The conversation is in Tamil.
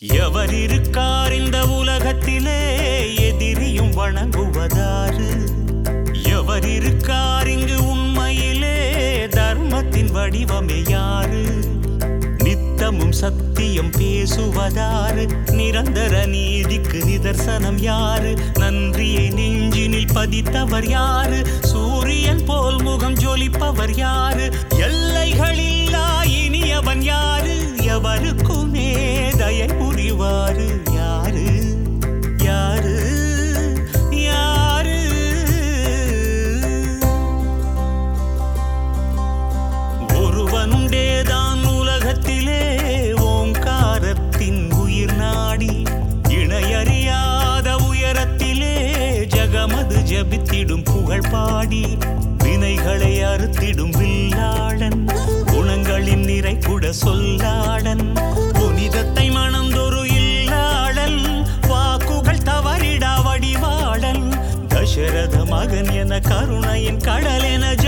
எவர் இருக்கார் இந்த உலகத்திலே எதிரியும் வணங்குவதாறு எவர் இருக்கார் இங்கு உண்மையிலே தர்மத்தின் வடிவமே யாரு நித்தமும் சத்தியம் பேசுவதாறு நிரந்தர நீதிக்கு நிதர்சனம் யாரு நன்றியை நெஞ்சினில் பதித்தவர் யாரு சூரியன் போல் முகம் ஜொலிப்பவர் யாரு எல்லைகளில்லா இனியவன் யாரு எவருக்குமே தயை புரிவாரு யாரு யாரு யாரு ஒருவனுண்டேதான் உலகத்திலே ஓங்காரத்தின் உயிர் நாடி இணையறியாத உயரத்திலே ஜகமது ஜபித்திடும் புகழ் பாடி வினைகளை அறுத்திடும் வில்லாளன் குணங்களின் நிறை கூட சொல்லாளன் புனிதத்தை மணந்தொரு இல்லாளன் வாக்குகள் தவறிடா வடிவாளன் தசரத மகன் என கருணையின் கடல் என